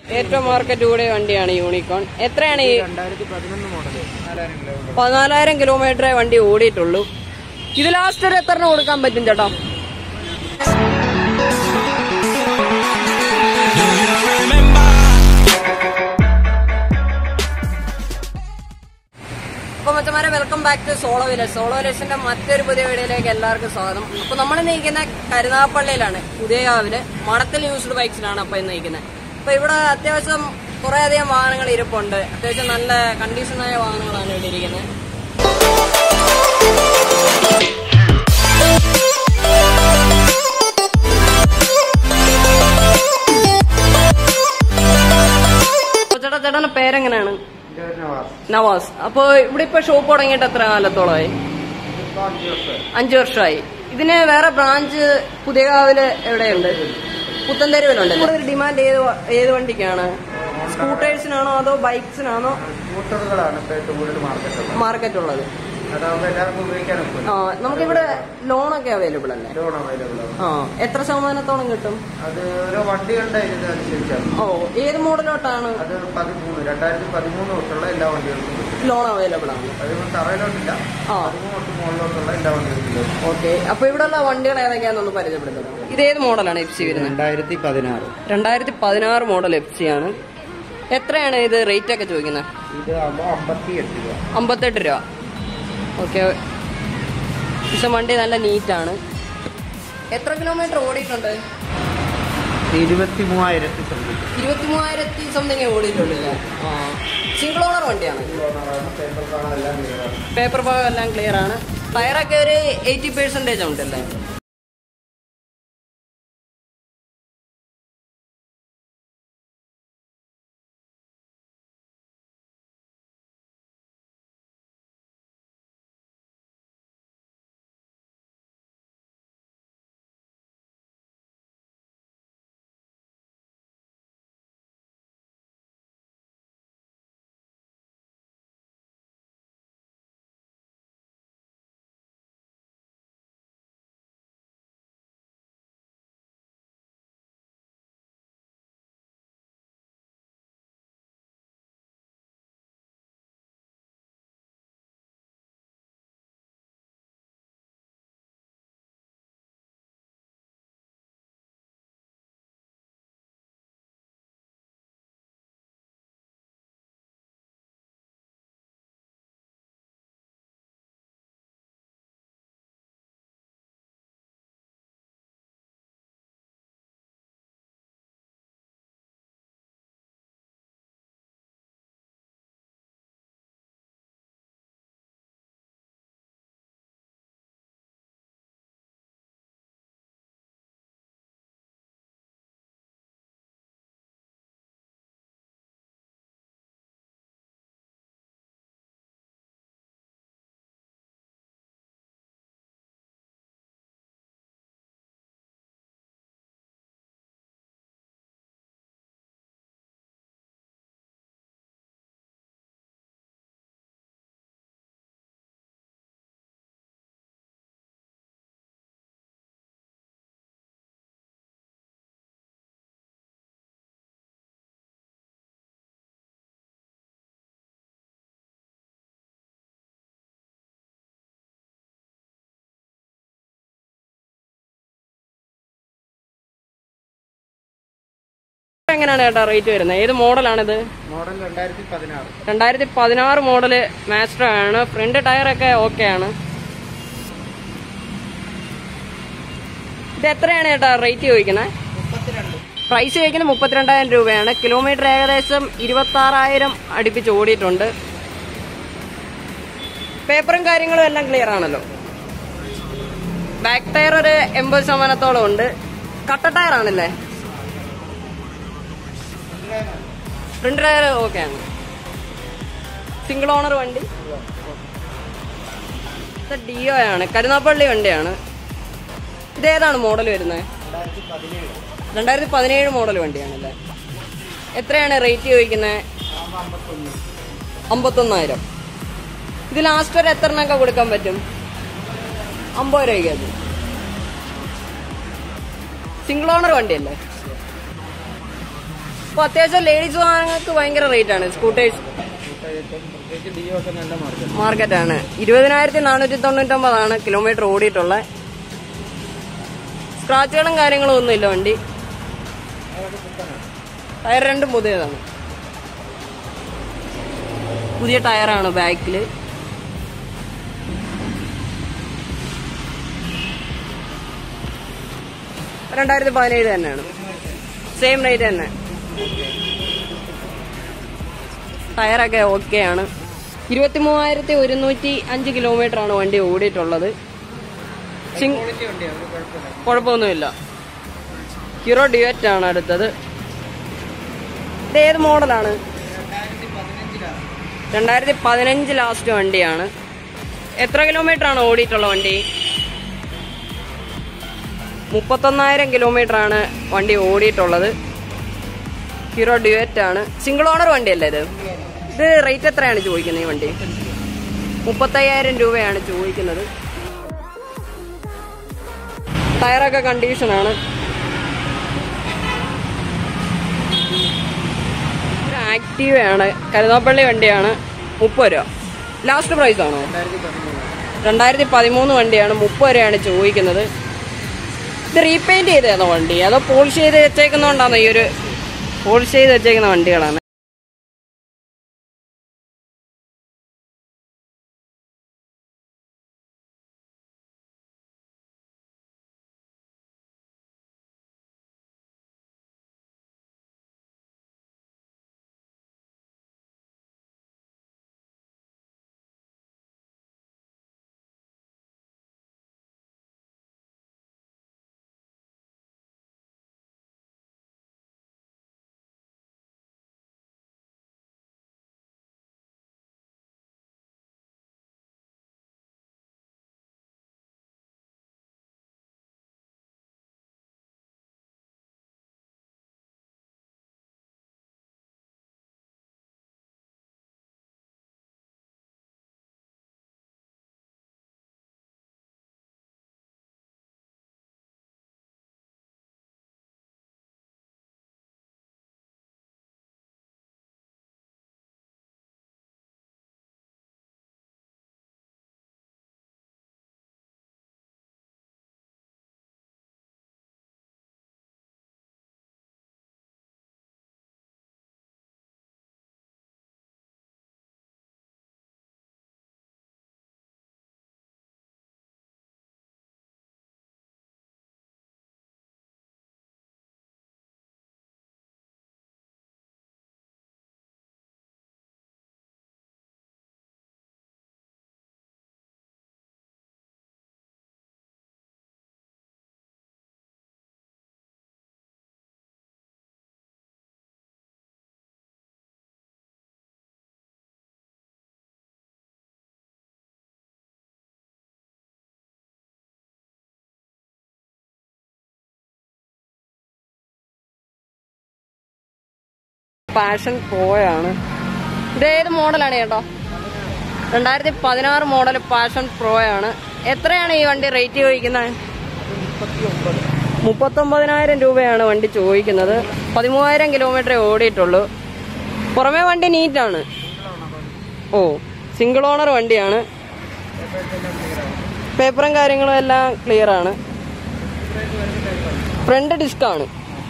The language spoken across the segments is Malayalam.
ഏറ്റവും മാർക്കറ്റ് കൂടിയ വണ്ടിയാണ് യൂണിക്കോൺ എത്രയാണ് ഈ രണ്ടായിരത്തി പതിനൊന്ന് മോഡല് നാലായിരം കിലോമീറ്റർ പതിനാലായിരം കിലോമീറ്ററേ വണ്ടി ഓടിയിട്ടുള്ളൂ ഇത് ലാസ്റ്റ് ഒരു എത്ര കൊടുക്കാൻ പറ്റും ചേട്ടാ അപ്പൊ മച്ചമാരെ welcome back to solo village solo വിലേജിന്റെ മറ്റൊരു പുതിയ വീഡിയോയിലേക്ക് എല്ലാവർക്കും സ്വാഗതം അപ്പൊ നമ്മൾ നിൽക്കുന്ന കരുനാഗപ്പള്ളിയിലാണ് പുതിയ കാവില് മടത്തിൽ യൂസ്ഡ് ബൈക്സിലാണ് അപ്പൊ ഇന്ന് നിൽക്കുന്നത് അപ്പൊ ഇവിടെ അത്യാവശ്യം കുറെ അധികം വാഹനങ്ങൾ ഇരിപ്പുണ്ട് അത്യാവശ്യം നല്ല കണ്ടീഷനായ വാഹനങ്ങളാണ് ഇവിടെ ഇരിക്കുന്നത് അപ്പൊ ചേട്ടാ ചേട്ടന്റെ പേരെങ്ങനെയാണ് നവാസ് അപ്പൊ ഇവിടെ ഇപ്പൊ ഷോപ്പ് തുടങ്ങിയിട്ട് എത്ര കാലത്തോളമായി അഞ്ചു വർഷമായി ഇതിന് വേറെ ബ്രാഞ്ച് പുതിയകാവില് എവിടെയുണ്ട് പുത്തൻതെരുവിലുണ്ട് കൂടുതൽ ഡിമാൻഡ് ഏത് വ- ഏത് വണ്ടിക്കാണ് സ്കൂട്ടേഴ്സിനാണോ അതോ ബൈക്സിനാണോ സ്കൂട്ടറുകളാണ് ഇപ്പൊ ഏറ്റവും കൂടുതൽ മാർക്കറ്റുള്ളത് മാർക്കറ്റ് ഉള്ളത് അതാവുമ്പോൾ എല്ലാവർക്കും ഉപയോഗിക്കാൻ ഒക്കില്ല ആ നമുക്കിവിടെ ലോണൊക്കെ അവൈലബിൾ അല്ലേ ലോൺ അവൈലബിൾ ആണ് ആ എത്ര ശതമാനത്തോളം കിട്ടും ഇത് ഓരോ വണ്ടികളുടെ ഇതിനനുസരിച്ചാണ് ഓ ഏത് മോഡലോട്ടാണ് അത് പതിമൂന്ന് രണ്ടായിരത്തി പതിമൂന്ന് തൊട്ടുള്ള എല്ലാ വണ്ടികൾക്കും കിട്ടും. ലോൺ അവൈലബിൾ ആണ് പതിമൂന്ന് തറയിലോട്ടില്ല ആ പതിമൂന്ന് തൊട്ട് മുകളിലോട്ടുള്ള എല്ലാ വണ്ടികൾക്കും കിട്ടും. ഓക്കെ അപ്പൊ ഇവിടെയുള്ള വണ്ടികൾ ഏതൊക്കെയാണെന്നൊന്ന് പരിചയപ്പെടുത്തുന്നത് ഇത് ഏത് മോഡലാണ് എഫ് സി വരുന്നത് രണ്ടായിരത്തി പതിനാറ് രണ്ടായിരത്തി പതിനാറ് മോഡൽ എഫ് സി ആണ് എത്രയാണ് ഇത് റേറ്റ് ഒക്കെ ചോദിക്കുന്നത് ഇത് ആകുമ്പോൾ അമ്പത്തി എട്ട് രൂപ അമ്പത്തെട്ട് രൂപ ഓക്കെ പക്ഷെ വണ്ടി നല്ല നീറ്റാണ് എത്ര കിലോമീറ്റർ ഓടിയിട്ടുണ്ട് ഇരുപത്തി മൂവായിരത്തി സംതിങ് ഇരുപത്തി മൂവായിരത്തി സംതിങ് ഓടിയിട്ടുണ്ടല്ലേ ആ സിംഗിൾ ഓണർ വണ്ടിയാണ് പേപ്പർ കാണാൻ എല്ലാം ക്ലിയറാണ് പേപ്പർ ഭാഗം എല്ലാം ക്ലിയർ ആണ് ടയറൊക്കെ ഒരു എയ്റ്റി പെർസെൻറ്റേജ് ഉണ്ടല്ലേ എങ്ങനെയാണ് ചേട്ടാ റേറ്റ് വരുന്നത് ഏത് മോഡലാണിത് മോഡൽ രണ്ടായിരത്തി പതിനാറ് രണ്ടായിരത്തി പതിനാറ് മോഡല് മാസ്റ്റർ ആണ് ഫ്രണ്ട് ടയറൊക്കെ ഓക്കെ ആണ് ഇത് എത്രയാണ് ചേട്ടാ റേറ്റ് ചോദിക്കുന്നത് മുപ്പത്തിരണ്ട് പ്രൈസ് ചോദിക്കുന്നത് മുപ്പത്തിരണ്ടായിരം രൂപയാണ് കിലോമീറ്റർ ഏകദേശം ഇരുപത്തി ആറായിരം അടുപ്പിച്ച് ഓടിയിട്ടുണ്ട് പേപ്പറും കാര്യങ്ങളും എല്ലാം ക്ലിയർ ആണല്ലോ ബാക്ക് ടയർ ഒരു എൺപത് ശതമാനത്തോളം ഉണ്ട് കട്ട ടയർ ആണല്ലേ ഫ്രണ്ട് ടയർ ഓക്കെ ആണ് സിംഗിൾ ഓണർ വണ്ടി ഇത് ഡിയോ ആണ് കരുനാപ്പള്ളി വണ്ടിയാണ് ഇതേതാണ് മോഡൽ വരുന്നത് രണ്ടായിരത്തി പതിനേഴ് രണ്ടായിരത്തി പതിനേഴ് മോഡൽ വണ്ടിയാണല്ലേ എത്രയാണ് റേറ്റ് ചോദിക്കുന്നത് ആകുമ്പോൾ അമ്പത്തൊന്ന് അമ്പത്തൊന്നായിരം ഇത് ലാസ്റ്റ് വരെ എത്ര എണ്ണൊക്കെ കൊടുക്കാൻ പറ്റും അമ്പത് രൂപയ്ക്ക് അത് സിംഗിൾ ഓണർ വണ്ടിയല്ലേ അപ്പൊ അത്യാവശ്യം ലേഡീസ് വാഹനങ്ങൾക്ക് ഭയങ്കര റേറ്റ് ആണ് സ്കൂട്ടേഴ്സ് പ്രത്യേകിച്ച് ഡിയോ ഒക്കെ നല്ല മാർക്കറ്റ് മാർക്കറ്റ് ആണ് ഇരുപതിനായിരത്തി നാനൂറ്റി തൊണ്ണൂറ്റൊമ്പതാണ് കിലോമീറ്റർ ഓടിയിട്ടുള്ളത് സ്ക്രാച്ചുകളും കാര്യങ്ങളും ഒന്നുമില്ല വണ്ടി ടയർ രണ്ടും പുതിയതാണ് പുതിയ ടയറാണ് ബാക്കിൽ രണ്ടായിരത്തി പതിനേഴ് തന്നെയാണ് സെയിം റേറ്റ് തന്നെ ടയറൊക്കെ ഓക്കെ ആണ് ഇരുപത്തി മൂവായിരത്തി ഒരുന്നൂറ്റി അഞ്ച് കിലോമീറ്റർ ആണ് വണ്ടി ഓടിയിട്ടുള്ളത് സിംഗ് ക്വാളിറ്റി വണ്ടിയാണ് ഒരു കുഴപ്പമില്ല കുഴപ്പമൊന്നുമില്ല ഹീറോ ഡിവറ്റ് ആണ് അടുത്തത് ഇത് ഏത് മോഡലാണ് രണ്ടായിരത്തി പതിനഞ്ചിലാണ് രണ്ടായിരത്തി പതിനഞ്ച് ലാസ്റ്റ് വണ്ടിയാണ് എത്ര കിലോമീറ്റർ ആണ് ഓടിയിട്ടുള്ള വണ്ടി മുപ്പത്തൊന്നായിരം കിലോമീറ്റർ ആണ് വണ്ടി ഓടിയിട്ടുള്ളത് ഹീറോ ഡിവറ്റ് ആണ് സിംഗിൾ ഓണർ വണ്ടിയല്ലേ ഇത് ഇത് റേറ്റ് എത്രയാണ് ചോദിക്കുന്നത് ഈ വണ്ടി മുപ്പത്തയ്യായിരം രൂപയാണ് ചോദിക്കുന്നത് ടയറൊക്കെ കണ്ടീഷനാണ് ഒരു ആക്റ്റീവയാണ് കരുനാപ്പള്ളി വണ്ടിയാണ് മുപ്പത് രൂപ ലാസ്റ്റ് പ്രൈസ് ആണോ രണ്ടായിരത്തി പതിമൂന്ന് രണ്ടായിരത്തി പതിമൂന്ന് വണ്ടിയാണ് മുപ്പത് രൂപയാണ് ചോദിക്കുന്നത് ഇത് റീപെയിന്റ് ചെയ്തതാണോ വണ്ടി അതോ പോളിഷ് ചെയ്ത് വെച്ചേക്കുന്നോണ്ടാണോ ഈ ഒരു പോളിഷ് ചെയ്ത് വെച്ചേക്കുന്ന വണ്ടികളാണ് പാഷൻ പ്രോയാണ് ഇത് ഏത് മോഡലാണ് ചേട്ടോ രണ്ടായിരത്തി പതിനാറ് മോഡൽ പാഷൻ പ്രോയാണ് എത്രയാണ് ഈ വണ്ടി റേറ്റ് ചോദിക്കുന്നത് മുപ്പത്തി ഒമ്പത് മുപ്പത്തൊമ്പതിനായിരം രൂപയാണ് വണ്ടി ചോദിക്കുന്നത് പതിമൂവായിരം കിലോമീറ്ററേ ഓടിയിട്ടുള്ളൂ പുറമേ വണ്ടി നീറ്റാണ് ഓ സിംഗിൾ ഓണർ വണ്ടിയാണ് പേപ്പറും കാര്യങ്ങളും എല്ലാം ക്ലിയർ ആണ് ഫ്രണ്ട് ഡിസ്ക് ആണ്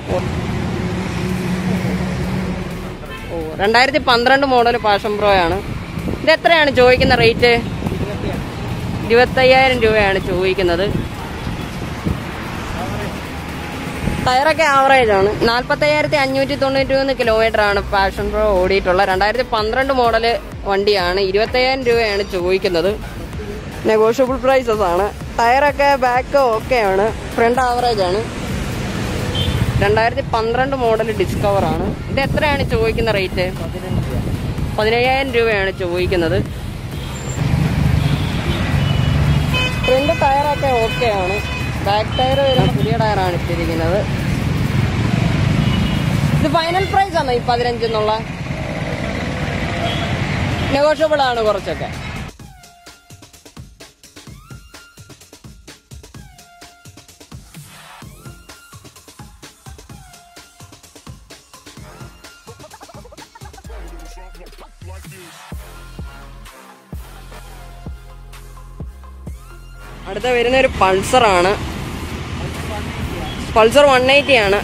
ഓ രണ്ടായിരത്തി പന്ത്രണ്ട് മോഡൽ പാഷൻ പ്രോ ആണ് ഇത് എത്രയാണ് ചോദിക്കുന്ന റേറ്റ് ഇരുപത്തയ്യായിരം രൂപയാണ് ചോദിക്കുന്നത് ടയറൊക്കെ ആവറേജ് ആണ് നാൽപ്പത്തയ്യായിരത്തി അഞ്ഞൂറ്റി തൊണ്ണൂറ്റി മൂന്ന് കിലോമീറ്റർ ആണ് പാഷൻ പ്രോ ഓടിയിട്ടുള്ള രണ്ടായിരത്തി പന്ത്രണ്ട് മോഡൽ വണ്ടിയാണ് ഇരുപത്തയ്യായിരം രൂപയാണ് ചോദിക്കുന്നത് നെഗോഷ്യബിൾ പ്രൈസസ് ആണ് ടയറൊക്കെ ബാക്ക് ഓക്കെ ആണ് ഫ്രണ്ട് ആവറേജ് ആണ് രണ്ടായിരത്തി പന്ത്രണ്ട് മോഡൽ ഡിസ്കവർ ആണ് ഇത് എത്രയാണ് ചോദിക്കുന്ന റേറ്റ് പതിനയ്യായിരം രൂപയാണ് ചോദിക്കുന്നത് ഫ്രണ്ട് ടയറൊക്കെ ഓക്കെ ആണ് ബാക്ക് ടയർ വരുന്ന പുതിയ ടയറാണ് ഇട്ടിരിക്കുന്നത് ഇത് ഫൈനൽ പ്രൈസ് ആണോ ഈ പതിനഞ്ച് എന്നുള്ള നെഗോഷ്യബിൾ ആണ് കുറച്ചൊക്കെ അടുത്ത വരുന്ന ഒരു പൾസറാണ് പൾസർ വൺ എയ്റ്റി ആണ്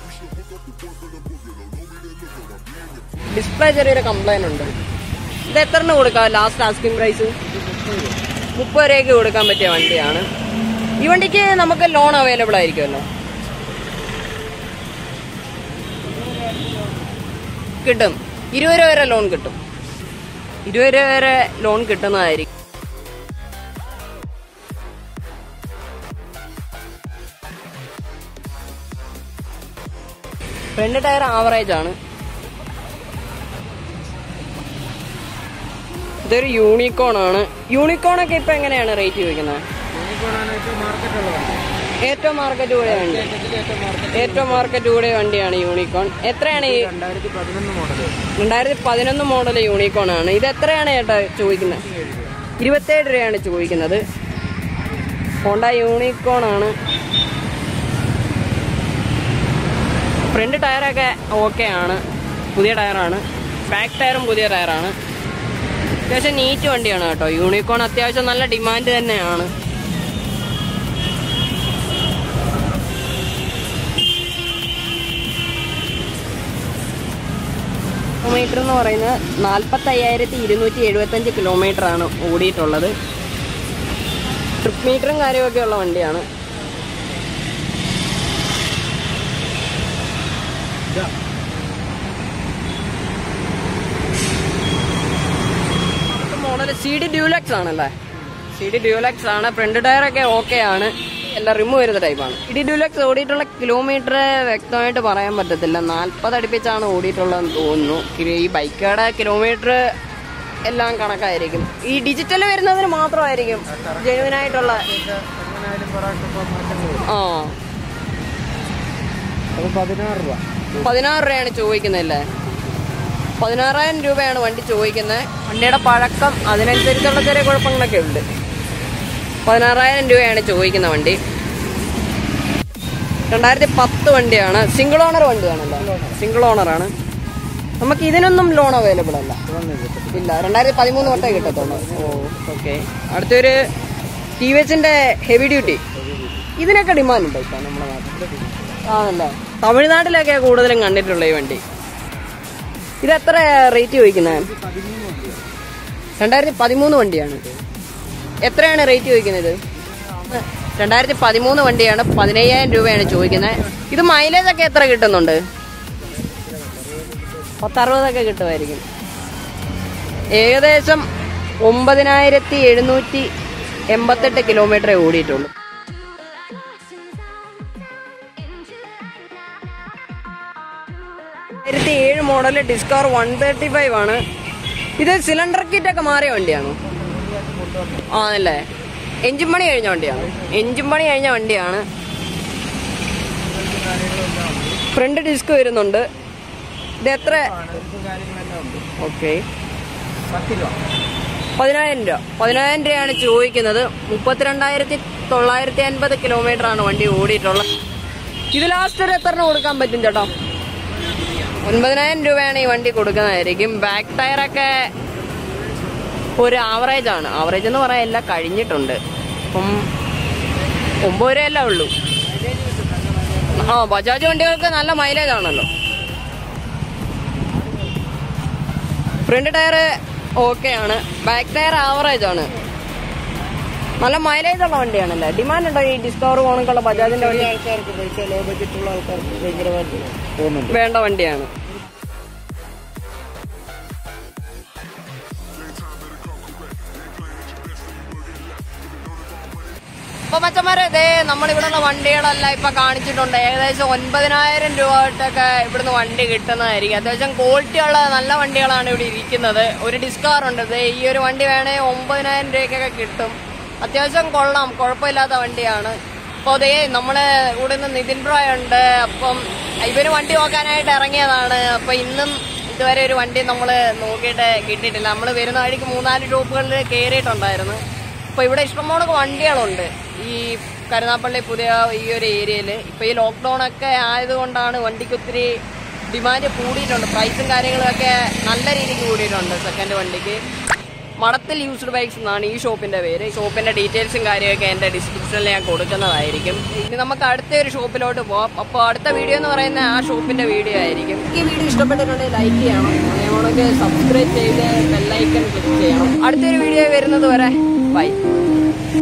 ഡിസ്പ്ലേ ചെറിയൊരു കംപ്ലൈന്റ് ഉണ്ട് ഇത് എത്ര കൊടുക്കാം ലാസ്റ്റ് ആസ്കിംഗ് പ്രൈസ് മുപ്പത് രൂപയ്ക്ക് കൊടുക്കാൻ പറ്റിയ വണ്ടിയാണ് ഈ വണ്ടിക്ക് നമുക്ക് ലോൺ അവൈലബിൾ ആയിരിക്കുമല്ലോ കിട്ടും ഇരുപത് രൂപ വരെ ലോൺ കിട്ടും ഇരുപത് രൂപ വരെ ലോൺ കിട്ടുന്നതായിരിക്കും ഫ്രണ്ട് ടയർ ആവറേജ് ആണ് ഇതൊരു യൂണിക്കോൺ ആണ് യൂണിക്കോൺ ഒക്കെ ഇപ്പൊ എങ്ങനെയാണ് റേറ്റ് ചോദിക്കുന്നത് ഏറ്റവും മാർക്കറ്റ് കൂടിയ വണ്ടി ഏറ്റവും മാർക്കറ്റ് കൂടിയ വണ്ടിയാണ് യൂണിക്കോൺ എത്രയാണ് ഈ രണ്ടായിരത്തി പതിനൊന്ന് മോഡല് രണ്ടായിരത്തി പതിനൊന്ന് മോഡൽ യൂണിക്കോൺ ആണ് ഇത് എത്രയാണ് ചേട്ടാ ചോദിക്കുന്നത് ഇരുപത്തേഴ് രൂപയാണ് ചോദിക്കുന്നത് ഹോണ്ട യൂണിക്കോൺ ആണ് ഫ്രണ്ട് ടയറൊക്കെ ഓക്കെ ആണ് പുതിയ ടയറാണ് ബാക്ക് ടയറും പുതിയ ടയറാണ് അത്യാവശ്യം നീറ്റ് വണ്ടിയാണ് കേട്ടോ യൂണിക്കോൺ അത്യാവശ്യം നല്ല ഡിമാൻഡ് തന്നെയാണ് കിലോമീറ്റർ എന്ന് പറയുന്നത് നാൽപ്പത്തി അയ്യായിരത്തി ഇരുന്നൂറ്റി എഴുപത്തഞ്ച് കിലോമീറ്റർ ആണ് ഓടിയിട്ടുള്ളത് ട്രിപ്പ് മീറ്ററും കാര്യമൊക്കെ ഉള്ള വണ്ടിയാണ് മോഡൽ സി ഡി ഡ്യൂലക്സ് ആണല്ലേ സി ഡി ഡ്യൂലക്സ് ആണ് ഫ്രണ്ട് ടയർ ഒക്കെ ഓക്കെ ആണ് എല്ലാം റിമൂവ് വരുന്ന ടൈപ്പാണ് സി ഡി ഡ്യൂലക്സ് ഓടിയിട്ടുള്ള കിലോമീറ്റർ വ്യക്തമായിട്ട് പറയാൻ പറ്റത്തില്ല നാൽപ്പത് അടുപ്പിച്ചാണ് ഓടിയിട്ടുള്ളതെന്ന് തോന്നുന്നു കിലോ- ഈ ബൈക്കുകളുടെ കിലോമീറ്റർ എല്ലാം കണക്കായിരിക്കും ഈ ഡിജിറ്റൽ വരുന്നതിന് മാത്രമായിരിക്കും ജെനുവിനായിട്ടുള്ള എങ്ങനെയായാലും പ്രാവശ്യം ഇപ്പം മാറ്റം വരും ആ അത് പതിനാറ് രൂപ പതിനാറ് രൂപയാണ് ചോദിക്കുന്നതല്ലേ പതിനാറായിരം രൂപയാണ് വണ്ടി ചോദിക്കുന്നത് വണ്ടിയുടെ പഴക്കം അതിനനുസരിച്ചുള്ള ചെറിയ കുഴപ്പങ്ങളൊക്കെ ഉണ്ട് പതിനാറായിരം രൂപയാണ് ചോദിക്കുന്ന വണ്ടി രണ്ടായിരത്തി പത്ത് വണ്ടിയാണ് സിംഗിൾ ഓണർ വണ്ടിയാണല്ലോ സിംഗിൾ ഓണറാണ് നമുക്ക് ഇതിനൊന്നും ലോൺ അവൈലബിൾ അല്ല ഇല്ല രണ്ടായിരത്തി പതിമൂന്ന് തൊട്ടേ കിട്ടത്തുള്ളൂ ഓ ഓക്കെ അടുത്തൊരു ടി വി എച്ചിന്റെ ഹെവി ഡ്യൂട്ടി ഇതിനൊക്കെ ഡിമാൻഡ് ഉണ്ടോ ഇപ്പൊ നമ്മുടെ നാട്ടിൽ ആണല്ലേ തമിഴ്നാട്ടിലൊക്കെ കൂടുതലും കണ്ടിട്ടുള്ള ഈ വണ്ടി ഇത് എത്ര റേറ്റ് ചോദിക്കുന്നത് രണ്ടായിരത്തി പതിമൂന്ന് വണ്ടിയാണ് എത്രയാണ് റേറ്റ് ചോദിക്കുന്നത് രണ്ടായിരത്തി പതിമൂന്ന് വണ്ടിയാണ് പതിനയ്യായിരം രൂപയാണ് ചോദിക്കുന്നത് ഇത് മൈലേജ് ഒക്കെ എത്ര കിട്ടുന്നുണ്ട് പത്തറുപതൊക്കെ കിട്ടുമായിരിക്കും ഏകദേശം ഒമ്പതിനായിരത്തി എഴുന്നൂറ്റി എൺപത്തെട്ട് കിലോമീറ്ററേ ഓടിയിട്ടുള്ളൂ രണ്ടായിരത്തി ഏഴ് മോഡൽ ഡിസ്കവർ വൺ തേർട്ടി ഫൈവ് ആണ് ഇത് സിലിണ്ടർ കിറ്റ് ഒക്കെ മാറിയ വണ്ടിയാണോ ആണല്ലേ എഞ്ചിൻ പണി കഴിഞ്ഞ വണ്ടിയാണ് എഞ്ചിൻ പണി കഴിഞ്ഞ വണ്ടിയാണ് ഫ്രണ്ട് ഡിസ്ക് വരുന്നുണ്ട് ഇത് എത്ര കാര്യങ്ങളെല്ലാം ഉണ്ട് ഓക്കെ പത്ത് രൂപ പതിനായിരം രൂപ പതിനായിരം രൂപയാണ് ചോദിക്കുന്നത് മുപ്പത്തിരണ്ടായിരത്തി തൊള്ളായിരത്തി അൻപത് കിലോമീറ്റർ ആണ് വണ്ടി ഓടിയിട്ടുള്ളത് ഇത് ലാസ്റ്റ് ഒരു എത്ര കൊടുക്കാൻ പറ്റും ചേട്ടാ ഒൻപതിനായിരം രൂപയാണ് ഈ വണ്ടി കൊടുക്കുന്നതായിരിക്കും ബാക്ക് ടയറൊക്കെ ഒരു ആവറേജ് ആണ് ആവറേജ് എന്ന് പറയാൻ എല്ലാം കഴിഞ്ഞിട്ടുണ്ട് അപ്പം ഒമ്പത് രൂപയല്ലേ ഉള്ളൂ ആ ബജാജ് വണ്ടികൾക്ക് നല്ല മൈലേജ് ആണല്ലോ ഫ്രണ്ട് ടയർ ഓക്കെ ആണ് ബാക്ക് ടയർ ആവറേജ് ആണ് നല്ല മൈലേജ് ഉള്ള വണ്ടിയാണല്ലേ ഡിമാൻഡ് ഉണ്ടോ ഈ ഡിസ്കവർ പോണക്കുള്ള ബജാജിന്റെ വണ്ടി ആൾക്കാർക്ക് പൈസ ലോ ബഡ്ജറ്റുള്ള ആൾക്കാർക്ക് ഭയങ്കരമായിട്ട് പോകുന്നുണ്ട് വേണ്ട വണ്ടിയാണ് അപ്പൊ മച്ചന്മാരെ ഇതേ നമ്മളിവിടെയുള്ള വണ്ടികളെല്ലാം ഇപ്പൊ കാണിച്ചിട്ടുണ്ട് ഏകദേശം ഒൻപതിനായിരം രൂപ തൊട്ടൊക്കെ ഇവിടുന്ന് വണ്ടി കിട്ടുന്നതായിരിക്കും അത്യാവശ്യം ക്വാളിറ്റി ഉള്ള നല്ല വണ്ടികളാണ് ഇവിടെ ഇരിക്കുന്നത് ഒരു ഡിസ്കാർ ഉണ്ട് ദേ ഈ ഒരു വണ്ടി വേണേ ഒമ്പതിനായിരം രൂപയ്ക്കൊക്കെ കിട്ടും അത്യാവശ്യം കൊള്ളാം കുഴപ്പമില്ലാത്ത വണ്ടിയാണ് അപ്പോൾ അതേ നമ്മള് ഇവിടെ നിന്ന് നിതിൻ ബ്രോയ് ഉണ്ട് അപ്പം ഇവര് വണ്ടി നോക്കാനായിട്ട് ഇറങ്ങിയതാണ് അപ്പൊ ഇന്നും ഇതുവരെ ഒരു വണ്ടി നമ്മൾ നോക്കിയിട്ട് കിട്ടിയിട്ടില്ല നമ്മൾ വരുന്ന വഴിക്ക് മൂന്നാല് ഷോപ്പുകളിൽ കയറിയിട്ടുണ്ടായിരുന്നു അപ്പൊ ഇവിടെ ഇഷ്ടംപോലെ വണ്ടികളുണ്ട് ഈ കരുനാപ്പള്ളി പുതിയ ഈ ഒരു ഏരിയയിൽ ഇപ്പൊ ഈ ലോക്ക്ഡൌൺ ഒക്കെ ആയതുകൊണ്ടാണ് വണ്ടിക്ക് ഒത്തിരി ഡിമാൻഡ് കൂടിയിട്ടുണ്ട് പ്രൈസും കാര്യങ്ങളൊക്കെ നല്ല രീതിക്ക് കൂടിയിട്ടുണ്ട് സെക്കൻഡ് വണ്ടിക്ക് മടത്തിൽ യൂസ്ഡ് ബൈക്സ് എന്നാണ് ഈ ഷോപ്പിന്റെ പേര് ഈ ഷോപ്പിന്റെ ഡീറ്റെയിൽസും കാര്യമൊക്കെ എന്റെ ഡിസ്ക്രിപ്ഷനിൽ ഞാൻ കൊടുക്കുന്നതായിരിക്കും ഇനി നമുക്ക് അടുത്ത ഒരു ഷോപ്പിലോട്ട് പോവാം അപ്പോൾ അടുത്ത വീഡിയോ എന്ന് പറയുന്ന ആ ഷോപ്പിന്റെ വീഡിയോ ആയിരിക്കും ഈ വീഡിയോ ഇഷ്ടപ്പെട്ടിട്ടുണ്ടെങ്കിൽ ലൈക്ക് ചെയ്യണം അതേപോലെ സബ്സ്ക്രൈബ് ചെയ്ത് ബെല്ലൈക്കൺ ക്ലിക്ക് ചെയ്യണം അടുത്തൊരു വീഡിയോ വരുന്നത് വരെ ബൈ